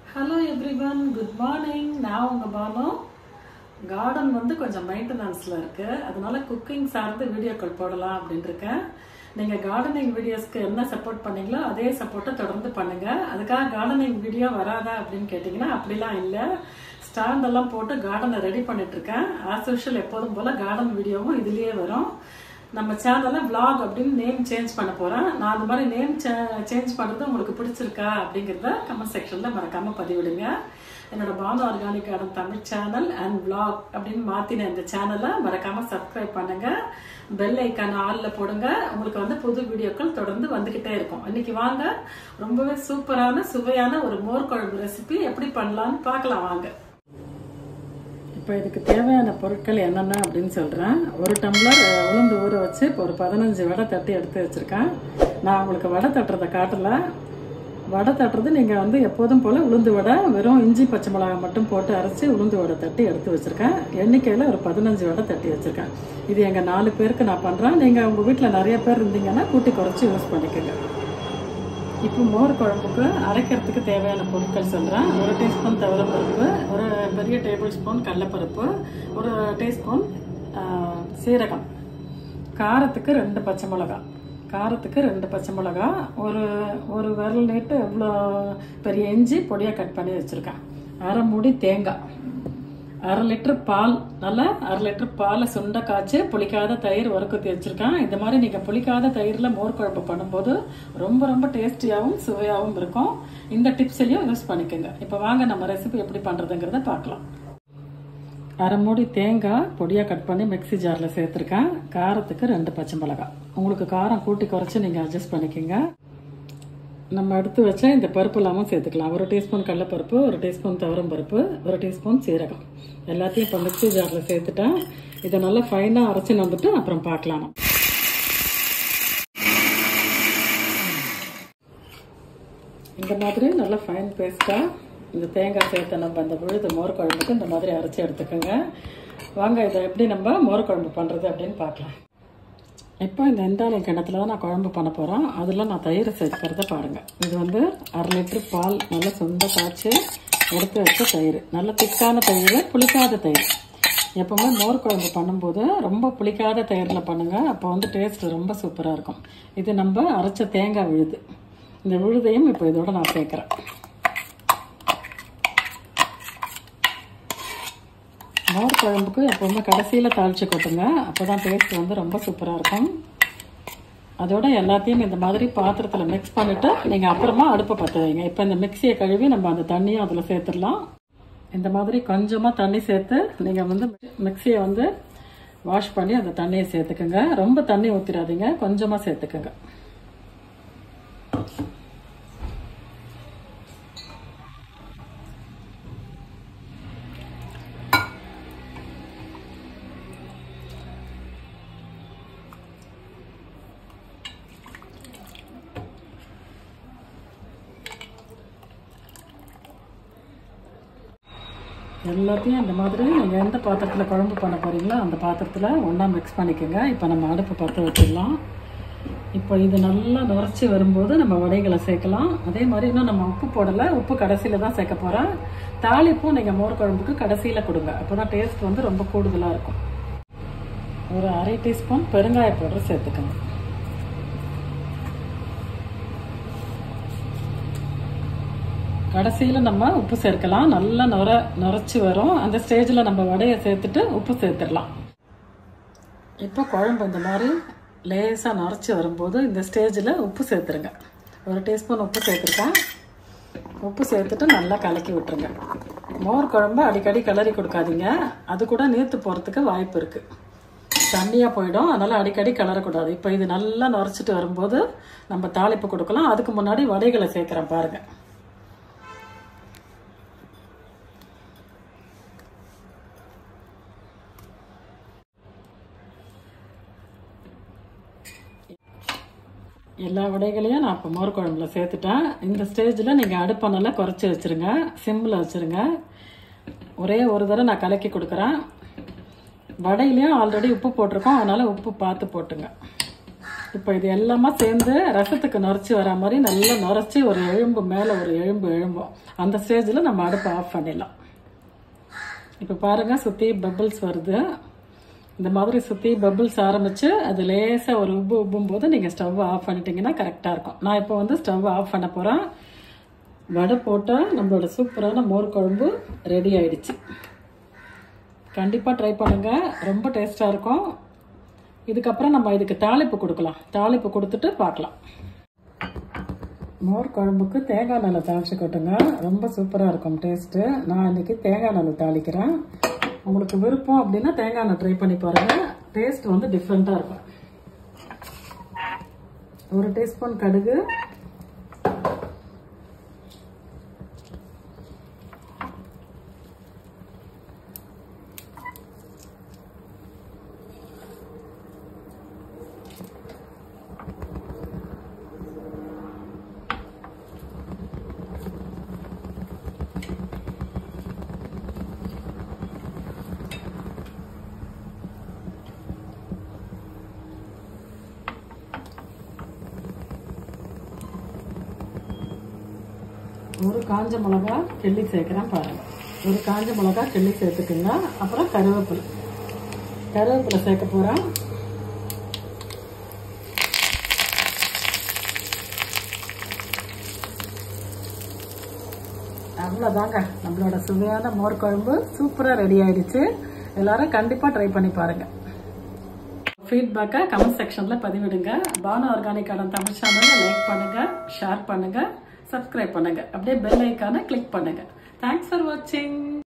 hello everyone good morning நான் உங்கள் Banu garden வந்து கொஞ்சம் மெயின்டெனன்ஸில் இருக்குது அதனால குக்கிங் சார்ந்து வீடியோக்கள் போடலாம் அப்படின்னு இருக்கேன் நீங்கள் கார்டனிங் வீடியோஸ்க்கு என்ன சப்போர்ட் பண்ணீங்களோ அதே சப்போர்ட்டை தொடர்ந்து பண்ணுங்கள் அதுக்காக கார்டனிங் வீடியோ வராதா அப்படின்னு கேட்டிங்கன்னா அப்படிலாம் இல்லை ஸ்டாண்டெல்லாம் போட்டு கார்டனை ரெடி பண்ணிட்டுருக்கேன் ஆஸ் யூஷுவல் எப்போதும் போல் கார்டன் வீடியோவும் இதுலேயே வரும் நம்ம சேனலை vlog அப்படின்னு நேம் சேஞ்ச் பண்ண போகிறேன் நான் அந்த மாதிரி நேம் சேஞ்ச் பண்ணுறது உங்களுக்கு பிடிச்சிருக்கா அப்படிங்கிறத கமெண்ட் செக்ஷனில் மறக்காமல் பதிவிடுங்க என்னோட Banu organic garden Tamil channel and vlog அப்படின்னு மாற்றின இந்த சேனலை மறக்காமல் சப்ஸ்கிரைப் பண்ணுங்கள் பெல் ஐக்கான ஆளில் போடுங்க உங்களுக்கு வந்து புது வீடியோக்கள் தொடர்ந்து வந்துக்கிட்டே இருக்கும் இன்னைக்கு வாங்க ரொம்பவே சூப்பரான சுவையான ஒரு மோர் குழம்பு ரெசிபி எப்படி பண்ணலான்னு பார்க்கலாம் வாங்க இப்போ இதுக்கு தேவையான பொருட்கள் என்னென்ன அப்படின்னு சொல்கிறேன் ஒரு டம்ளர் அஹ், உளுந்து ஊற வச்சு இப்போ ஒரு பதினஞ்சு வடை தட்டி எடுத்து வச்சுருக்கேன் நான் உங்களுக்கு வடை தட்டுறதை காட்டல வடை தட்டுறது நீங்கள் வந்து எப்போதும் போல் உளுந்து வடை வெறும் இஞ்சி பச்சை மிளகாய் மட்டும் போட்டு அரைச்சி உளுந்து வடை தட்டி எடுத்து வச்சுருக்கேன் எண்ணிக்கையில் ஒரு பதினஞ்சு வடை தட்டி வச்சுருக்கேன் இது எங்கள் நாலு பேருக்கு நான் பண்ணுறேன் நீங்கள் உங்கள் வீட்டில் நிறைய பேர் இருந்தீங்கன்னா கூட்டி குறைச்சி யூஸ் பண்ணிக்கோங்க இப்போ மோர் குழம்புக்கு அரைக்கிறதுக்கு தேவையான பொருட்கள் சொல்கிறேன் ஒரு டீஸ்பூன் துவரப்பருப்பு ஒரு பெரிய டேபிள் ஸ்பூன் கடலைப்பருப்பு ஒரு டீஸ்பூன் ஆஹ், சீரகம் காரத்துக்கு ரெண்டு பச்சை மிளகா காரத்துக்கு ரெண்டு பச்சை மிளகா ஒரு ஒரு விரல் நீட்டு இவ்வளோ பெரிய இஞ்சி பொடியாக கட் பண்ணி வச்சுருக்கேன் அரை மூடி தேங்காய் அரை லிட்டர் பால் நல்லா அரை லிட்டர் பாலை சுண்ட காய்ச்சி புளிக்காத தயிர் வறுக்குத்தி வச்சிருக்கேன் இந்த மாதிரி நீங்கள் புளிக்காத தயிரில் மோர் குழம்பு பண்ணும்போது ரொம்ப ரொம்ப டேஸ்டியாகவும் சுவையாகவும் இருக்கும் இந்த டிப்ஸையும் யூஸ் பண்ணிக்கோங்க இப்போ வாங்க நம்ம ரெசிபி எப்படி பண்ணுறதுங்கிறத பார்க்கலாம் அரை மூடி தேங்காய் பொடியாக கட் பண்ணி மிக்ஸி ஜாரில் சேர்த்துருக்கேன் காரத்துக்கு ரெண்டு பச்சை மிளகாய் உங்களுக்கு காரம் கூட்டி குறைச்சி நீங்கள் அட்ஜஸ்ட் பண்ணிக்கோங்க நம்ம எடுத்து வச்ச இந்த பருப்பு இல்லாமல் சேர்த்துக்கலாம் ஒரு டீஸ்பூன் கடலைப்பருப்பு ஒரு டீஸ்பூன் துவரம் பருப்பு ஒரு டீஸ்பூன் சீரகம் எல்லாத்தையும் இப்போ மிக்ஸி ஜாரில் சேர்த்துட்டேன் இதை நல்லா ஃபைனாக அரைச்சின்னு வந்துட்டு அப்புறம் பார்க்கலாம் இந்த மாதிரி நல்லா ஃபைன் பேஸ்ட்டாக இந்த தேங்காய் சேர்த்து நம்ம அந்த விழுது மோர் குழம்புக்கு இந்த மாதிரி அரைச்சி எடுத்துக்கோங்க வாங்க இதை எப்படி நம்ம மோர் குழம்பு பண்ணுறது அப்படின்னு பார்க்கலாம் இப்போ இந்த எந்தாலை கிணத்துல தான் நான் குழம்பு பண்ண போகிறேன் அதில் நான் தயிர் சேர்க்கறத பாருங்கள் இது வந்து அரை லிட்டர் பால் நல்லா சொந்த காய்ச்சி எடுத்து வச்ச தயிர் நல்ல திக்கான தயிர் புளிக்காத தயிர் எப்பவுமே மோர் குழம்பு பண்ணும்போது ரொம்ப புளிக்காத தயிரில் பண்ணுங்கள் அப்போ வந்து டேஸ்ட் ரொம்ப சூப்பராக இருக்கும் இது நம்ம அரைச்ச தேங்காய் விழுது இந்த விழுதையும் இப்போ இதோட நான் சேர்க்குறேன் மோர் குழம்புக்கு எப்போவுமே கடைசியில் தாளித்து கொட்டுங்க அப்போ தான் டேஸ்ட் வந்து ரொம்ப சூப்பராக இருக்கும் அதோட எல்லாத்தையும் இந்த மாதிரி பாத்திரத்தில் மிக்ஸ் பண்ணிவிட்டு நீங்கள் அப்புறமா அடுப்பை பற்ற வைங்க இப்போ இந்த மிக்சியை கழுவி நம்ம அந்த தண்ணியும் அதில் சேர்த்துடலாம் இந்த மாதிரி கொஞ்சமாக தண்ணி சேர்த்து நீங்கள் வந்து மிக்சியை வந்து வாஷ் பண்ணி அந்த தண்ணியை சேர்த்துக்குங்க ரொம்ப தண்ணி ஊற்றிடாதீங்க கொஞ்சமாக சேர்த்துக்குங்க எல்லாத்தையும் இந்த மாதிரி நீங்கள் எந்த பாத்திரத்தில் குழம்பு பண்ண போகிறீங்களோ அந்த பாத்திரத்தில் ஒன்றா மிக்ஸ் பண்ணிக்கோங்க இப்போ நம்ம அடுப்பு பற்ற வச்சிடலாம் இப்போ இது நல்லா நுரைச்சி வரும்போது நம்ம வடைகளை சேர்க்கலாம் அதே மாதிரி இன்னும் நம்ம உப்பு போடலை உப்பு கடைசியில் தான் சேர்க்க போகிறேன் தாளிப்பும் நீங்கள் மோர் குழம்புக்கு கடைசியில் கொடுங்க அப்போ தான் டேஸ்ட் வந்து ரொம்ப கூடுதலாக இருக்கும் ஒரு அரை டீஸ்பூன் பெருங்காய பவுடர் சேர்த்துக்கணும் கடைசியில் நம்ம உப்பு சேர்க்கலாம் நல்லா நுர நுரைச்சி வரும் அந்த ஸ்டேஜில் நம்ம வடையை சேர்த்துட்டு உப்பு சேர்த்துடலாம் இப்போ குழம்பு இந்த மாதிரி லேசாக நுரைச்சி வரும்போது இந்த ஸ்டேஜில் உப்பு சேர்த்துருங்க ஒரு டீஸ்பூன் உப்பு சேர்த்துருக்கேன் உப்பு சேர்த்துட்டு நல்லா கலக்கி விட்டுருங்க மோர் குழம்பு அடிக்கடி கிளறி கொடுக்காதீங்க அது கூட நீர்த்து போகிறதுக்கு வாய்ப்பு இருக்குது தண்ணியாக போயிடும் அதனால் அடிக்கடி கிளறக்கூடாது இப்போ இது நல்லா நுரைச்சிட்டு வரும்போது நம்ம தாளிப்பு கொடுக்கலாம் அதுக்கு முன்னாடி வடைகளை சேர்க்குறேன் பாருங்கள் எல்லா வடைகளையும் நான் இப்போ மோர் குழம்புல சேர்த்துட்டேன் இந்த ஸ்டேஜில் நீங்கள் அடுப்பை நல்லா குறைச்சி வச்சுருங்க சிம்மில் வச்சுருங்க ஒரே ஒரு தடவை நான் கலக்கி கொடுக்குறேன் வடையிலையும் ஆல்ரெடி உப்பு போட்டிருக்கோம் அதனால் உப்பு பார்த்து போட்டுங்க இப்போ இது எல்லாமே சேர்ந்து ரசத்துக்கு நுரைச்சி வர மாதிரி நல்லா நுரைச்சி ஒரு எலும்பு மேலே ஒரு எலும்பு எழும்பும் அந்த ஸ்டேஜில் நம்ம அடுப்பை ஆஃப் பண்ணிடலாம் இப்போ பாருங்க சுற்றி பபிள்ஸ் வருது இந்த மாதிரி சுற்றி பபிள்ஸ் ஆரம்பித்து அது லேசாக ஒரு உப்பு உப்பும் போது நீங்கள் ஸ்டவ் ஆஃப் பண்ணிட்டீங்கன்னா கரெக்டாக இருக்கும் நான் இப்போ வந்து ஸ்டவ் ஆஃப் பண்ண போகிறேன் வடை போட்டால் நம்மளோட சூப்பரான மோர் குழம்பு ரெடி ஆயிடுச்சு கண்டிப்பாக ட்ரை பண்ணுங்கள் ரொம்ப டேஸ்ட்டாக இருக்கும் இதுக்கப்புறம் நம்ம இதுக்கு தாளிப்பு கொடுக்கலாம் தாளிப்பு கொடுத்துட்டு பார்க்கலாம் மோர் குழம்புக்கு தேங்காய் நல்ல தாளிச்சு கொட்டுங்க ரொம்ப சூப்பராக இருக்கும் டேஸ்ட்டு நான் இன்னைக்கு தேங்காய் நல்ல தாளிக்கிறேன் உங்களுக்கு விருப்பம் அப்படின்னா தேங்காய் எண்ணெய் ட்ரை பண்ணி பாருங்கள் டேஸ்ட் வந்து டிஃப்ரெண்ட்டாக இருக்கும் ஒரு டீஸ்பூன் கடுகு ஒரு காஞ்ச மிளகா கிள்ளி சேர்க்குறேன் பாருங்க ஒரு காஞ்ச மிளகா கிள்ளி சேர்த்துக்குங்க அப்புறம் கருவேப்பிலை கருவேப்பிலை சேர்க்க போகிறேன் அவ்வளோதாங்க நம்மளோட சுவையான மோர் குழம்பு சூப்பராக ரெடி ஆயிடுச்சு எல்லாரும் கண்டிப்பாக ட்ரை பண்ணி பாருங்கள் ஃபீட்பேக்கை கமெண்ட் செக்ஷனில் பதிவிடுங்க பானு ஆர்கானிக் கடன் தமிழ் சேனலை லைக் பண்ணுங்கள் ஷேர் பண்ணுங்கள் சப்ஸ்கிரைப் பண்ணுங்கள் அப்படியே பெல் ஐக்கானை கிளிக் பண்ணுங்கள் தேங்க்ஸ் ஃபார் வாட்சிங்